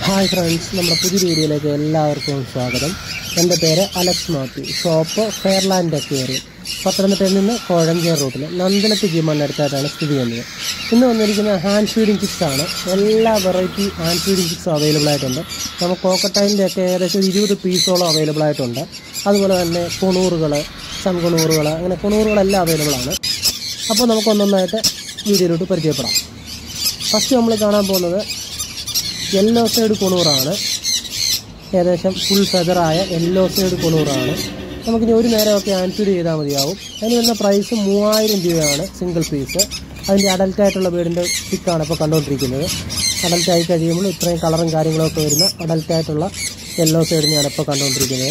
hi friends നമ്മുടെ പുതിയ വീഡിയോയിലേക്ക് എല്ലാവർക്കും സ്വാഗതം എൻ്റെ പേര് Alex Mathew shop Fairland aquarium പത്തനംതിട്ടയിൽ നിന്ന് കോഴഞ്ചേർ റൂട്ടിൽ നന്ദനത്ത് ജിമ്മണ്ണടുത്തായിട്ടാണ് സ്ഥിതി ചെയ്യുന്നത് ഇന്ന് വന്നിരിക്കുന്ന ഹാൻഡ് ഫീഡിംഗ് ചിക്സ് ആണ് എല്ലാ വെറൈറ്റി ഹാൻഡ് ഫീഡിംഗ് ചിക്സും അവൈലബിൾ ആയിട്ടുണ്ട് നമുക്ക് കോക്കട്ടൈലിൻ്റെ ഒക്കെ ഏകദേശം ഒരു ഇരുപത് പീസോളം അവൈലബിൾ ആയിട്ടുണ്ട് അതുപോലെ തന്നെ കുണൂറുകൾ സൺകുണൂറുകൾ അങ്ങനെ കുണൂറുകളെല്ലാം അവൈലബിൾ ആണ് അപ്പോൾ നമുക്ക് ഒന്നൊന്നായിട്ട് വീഡിയോയിലോട്ട് പരിചയപ്പെടാം ഫസ്റ്റ് നമ്മൾ കാണാൻ പോകുന്നത് യെല്ലോ സൈഡ് കുണൂറാണ് ഏകദേശം ഫുൾ ഫെദറായ യെല്ലോ സൈഡ് കുണൂറാണ് നമുക്കിനി ഒരു നേരമൊക്കെ ആൻഫീഡ് ചെയ്താൽ മതിയാവും അതിന് വരുന്ന പ്രൈസ് മൂവായിരം രൂപയാണ് സിംഗിൾ പീസ് അതിൻ്റെ അഡൽട്ട് ആയിട്ടുള്ള വീടിൻ്റെ പിക്കാണ് ഇപ്പോൾ കണ്ടുകൊണ്ടിരിക്കുന്നത് അഡൽട്ട് ആയി കഴിയുമ്പോൾ ഇത്രയും കളറും കാര്യങ്ങളൊക്കെ വരുന്ന അഡൽട്ട് ആയിട്ടുള്ള യെല്ലോ സൈഡിനെയാണ് ഇപ്പോൾ കണ്ടുകൊണ്ടിരിക്കുന്നത്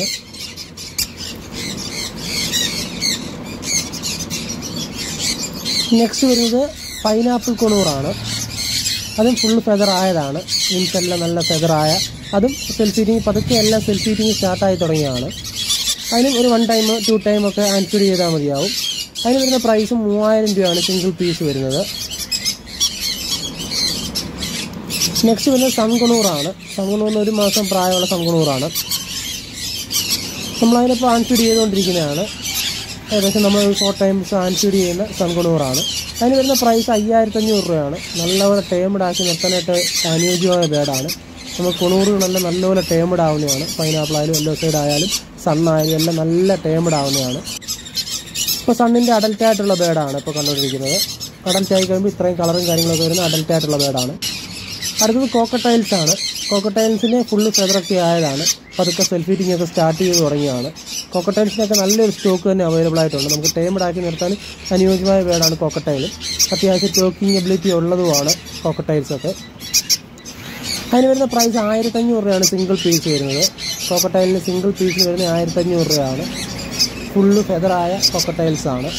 നെക്സ്റ്റ് വരുന്നത് പൈനാപ്പിൾ കുണൂറാണ് അതും ഫുൾ ഫെദർ ആയതാണ് വിങ്സ് എല്ലാം നല്ല ഫെദറായ അതും സെൽഫ് ഹീറ്റിംഗ് പതുക്കെ എല്ലാം സെൽഫ് ഹീറ്റിംഗ് സ്റ്റാർട്ടായി തുടങ്ങിയതാണ് അതിനും ഒരു വൺ ടൈം ടു ടൈം ഒക്കെ ആൻഫീഡ് ചെയ്താൽ മതിയാവും അതിന് വരുന്ന പ്രൈസ് മൂവായിരം രൂപയാണ് സിംഗിൾ പീസ് വരുന്നത് നെക്സ്റ്റ് വരുന്നത് സൺകുണൂറാണ് സൺകുണൂറിന് ഒരു മാസം പ്രായമുള്ള സൺകുണൂറാണ് നമ്മളതിനിപ്പോൾ ആൻഫീഡ് ചെയ്തുകൊണ്ടിരിക്കുന്നതാണ് ഏകദേശം നമ്മൾ ഫോർ ടൈംസ് ആൻഫീഡ് ചെയ്യുന്ന സൺകുണൂറാണ് അതിന് വരുന്ന പ്രൈസ് അയ്യായിരത്തി അഞ്ഞൂറ് രൂപയാണ് നല്ലപോലെ ടേംഡ് ആക്കി നിർത്താനായിട്ട് അനുയോജ്യമായ ബേഡാണ് നമ്മൾ കുണൂറുകളെല്ലാം നല്ലപോലെ ടേംഡ് ആവുന്നതാണ് പൈനാപ്പിൾ ആയാലും യെല്ലോ സൈഡ് ആയാലും സണ്ണായാലും എല്ലാം നല്ല ടേംഡ് ആവുന്നതാണ് ഇപ്പോൾ സണ്ണിൻ്റെ അഡൽട്ട് ആയിട്ടുള്ള ബേഡാണ് ഇപ്പോൾ കണ്ടുകൊണ്ടിരിക്കുന്നത് അഡൽട്ട് ആയി കഴിയുമ്പോൾ ഇത്രയും കളറും കാര്യങ്ങളൊക്കെ വരുന്ന അഡൽട്ട് ആയിട്ടുള്ള ബേഡാണ് അടുത്തത് കോക്കട്ടൈൽസ് ആണ് കോക്കട്ടൈൽസിന് ഫുള്ള് ഫെദറൊക്കെ ആയതാണ് പതുക്കെ സെൽഫ് ഹീറ്റിംഗ് ഒക്കെ സ്റ്റാർട്ട് ചെയ്ത് തുടങ്ങിയതാണ് കോക്കട്ടൈൽസിനൊക്കെ നല്ലൊരു സ്റ്റോക്ക് തന്നെ അവൈലബിൾ ആയിട്ടുണ്ട് നമുക്ക് ടൈമഡ് ആക്കി നിർത്താൻ അനുയോജ്യമായ വേർഡാണ് കോക്കട്ടൈൽ അത്യാവശ്യം ടോക്കിംഗ് എബിലിറ്റി ഉള്ളതുമാണ് കോക്കട്ടൈൽസ് ഒക്കെ അതിന് വരുന്ന പ്രൈസ് ആയിരത്തഞ്ഞൂറ് രൂപയാണ് സിംഗിൾ പീസ് വരുന്നത് കോക്കട്ടൈലിന് സിംഗിൾ പീസിന് വരുന്നത് ആയിരത്തഞ്ഞൂറ് രൂപയാണ് ഫുള്ള് ഫെദറായ കോക്കട്ടൈൽസ് ആണ്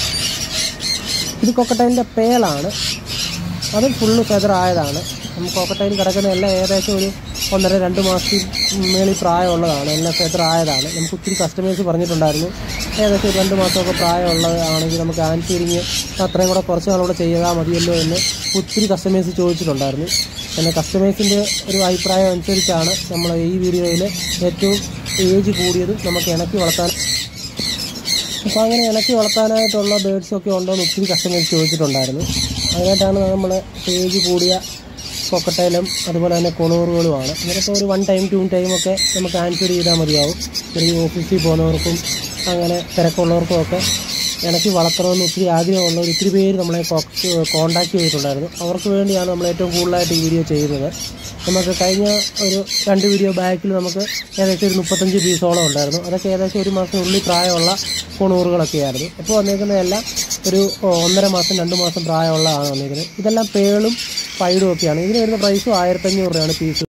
ഇത് കൊക്കട്ടൈലിൻ്റെ പേളാണ് അതും ഫുള്ള് ഫെദർ ആയതാണ് നമുക്ക് കോക്കട്ടൈൽ കിടക്കുന്ന എല്ലാം ഏകദേശം ഒരു ഒന്നര രണ്ട് മാസത്തിൽ മേളിൽ പ്രായമുള്ളതാണ് എല്ലാം ഫെദർ ആയതാണ് നമുക്ക് ഒത്തിരി കസ്റ്റമേഴ്സ് പറഞ്ഞിട്ടുണ്ടായിരുന്നു ഏകദേശം ഒരു രണ്ട് മാസമൊക്കെ പ്രായമുള്ളതാണെങ്കിൽ നമുക്ക് ഹാൻഡ് ഫീഡിങ് അത്രയും കൂടെ കുറച്ച് നാളൂടെ ചെയ്താൽ മതിയല്ലോ എന്ന് ഒത്തിരി കസ്റ്റമേഴ്സ് ചോദിച്ചിട്ടുണ്ടായിരുന്നു എന്നാൽ കസ്റ്റമേഴ്സിൻ്റെ ഒരു അഭിപ്രായം അനുസരിച്ചാണ് നമ്മൾ ഈ വീഡിയോയിൽ ഏറ്റവും ഏജ് കൂടിയതും നമുക്ക് ഇണക്കി വളർത്താൻ അപ്പോൾ അങ്ങനെ ഇണക്കി വളർത്താനായിട്ടുള്ള ബേഡ്സൊക്കെ ഉണ്ടോ എന്ന് ഒത്തിരി കസ്റ്റമേഴ്സ് ചോദിച്ചിട്ടുണ്ടായിരുന്നു അതിനായിട്ടാണ് നമ്മൾ ഏജ് കൂടിയ കൊക്കട്ടയിലും അതുപോലെ തന്നെ കൊണൂറുകളുമാണ് ഇങ്ങനത്തെ ഒരു വൺ ടൈം ടു ടൈം ഒക്കെ നമുക്ക് ആൻഫീഡ് ചെയ്താൽ മതിയാവും ഒരു ഓഫീസിൽ പോകുന്നവർക്കും അങ്ങനെ തിരക്കുള്ളവർക്കും ഒക്കെ ഇണക്കി വളർത്തണമെന്ന് ഒത്തിരി ആഗ്രഹമുള്ളവർ ഒത്തിരി പേര് നമ്മളെ കോൺടാക്ട് ചെയ്തിട്ടുണ്ടായിരുന്നു അവർക്ക് വേണ്ടിയാണ് നമ്മൾ ഏറ്റവും കൂടുതലായിട്ട് ഈ വീഡിയോ ചെയ്യുന്നത് നമുക്ക് കഴിഞ്ഞ ഒരു രണ്ട് വീഡിയോ ബാക്കിൽ നമുക്ക് ഏകദേശം ഒരു മുപ്പത്തഞ്ച് പീസോളം ഉണ്ടായിരുന്നു അതൊക്കെ ഏകദേശം ഒരു മാസത്തിനുള്ളിൽ പ്രായമുള്ള കൊണൂറുകളൊക്കെയായിരുന്നു ഇപ്പോൾ വന്നിരിക്കുന്നതെല്ലാം ഒരു ഒന്നര മാസം രണ്ട് മാസം പ്രായമുള്ളതാണ് വന്നിരിക്കുന്നത് ഇതെല്ലാം പേളും പൈഡും ഒക്കെയാണ് ഇതിന് വരുന്ന പ്രൈസും ആയിരത്തഞ്ഞൂറ് രൂപയാണ് പീസ്